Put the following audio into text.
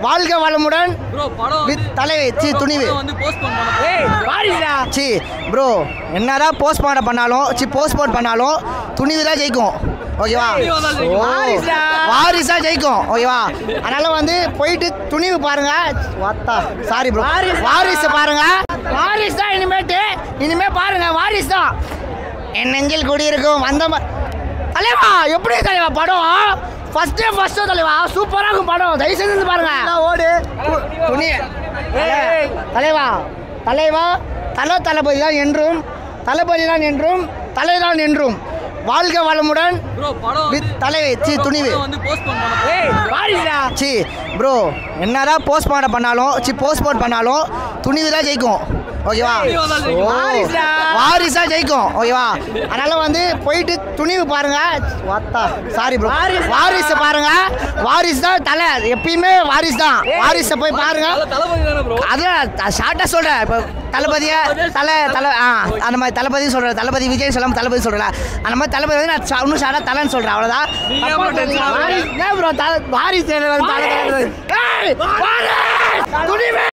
வாழ்க வளமுடன் ப்ரோ படம் வித் தலைவை சி துணிவு வந்து போஸ்ட்போன் பண்ண சி ப்ரோ என்னதான் போஸ்ட்மார்ட்டம் பண்ணாலும் சி போஸ்ட்போன் பண்ணாலும் துணிவு தான் ஜெயிக்கும் ஓகேவா துணிவு தான் ஜெயிக்கும். ஓ, வாரிசா. வாரிசா ஜெயிக்கும் ஓகேவா அதனால வந்து போயிட்டு துணிவு பாருங்க வாத்தா சாரி ப்ரோ வாரிசு பாருங்க வாரிசு தான் இனிமேட்டு இனிமே பாருங்க வாரிசு தான் என் நெஞ்சில் குடியிருக்கும் அந்த மா- தலைவா எப்படி தலைவா படம் ஃபர்ஸ்டே ஃபர்ஸ்ட் தலைவா சூப்பரா இருக்கும் படம் தயவு செஞ்சு வந்து பாருங்க ஓடு துணி தலைவா தலைவா தல தளபதி தான் என்றும் தளபதி தான் என்றும் தலைதான் என்றும் வாழ்க வளமுடன் ப்ரோ படம் வித் தலைவை சி துணிவு வந்து போஸ்ட்போன் பண்ண சி ப்ரோ என்னதான் போஸ்ட்மார்ட்டம் பண்ணாலும் சி போஸ்ட்போன் பண்ணாலும் துணிவு தான் ஜெயிக்கும் ஓகேவா துணிவு தான் ஜெயிக்கும். ஓ, வாரிசா. வாரிசா ஜெயிக்கும் ஓகேவா அதனால வந்து போயிட்டு துணிவு பாருங்க வாத்தா சாரி ப்ரோ வாரிசு பாருங்க வாரிசு தான் தலை எப்பயுமே வாரிசு தான் வாரிசை போய் பாருங்க தளபதி தானே ப்ரோ அதான் ஷார்ட்டாக சொல்கிறேன் இப்போ தளபதியை தலை தலை ஆ அந்த மாதிரி தளபதி சொல்கிறேன் தளபதி விஜய் சொல்லாம தளபதி சொல்கிறேன் அந்த மாதிரி தளபதி வந்து நான் ச- இன்னும் ஷார்ட்டாக தலைன்னு சொல்கிறேன் அவ்வளோதான் நீங்க ஏன் bro tension ஆகுறீங்க? வாரிசு- ஏன் ப்ரோ வாரிசு துணிவே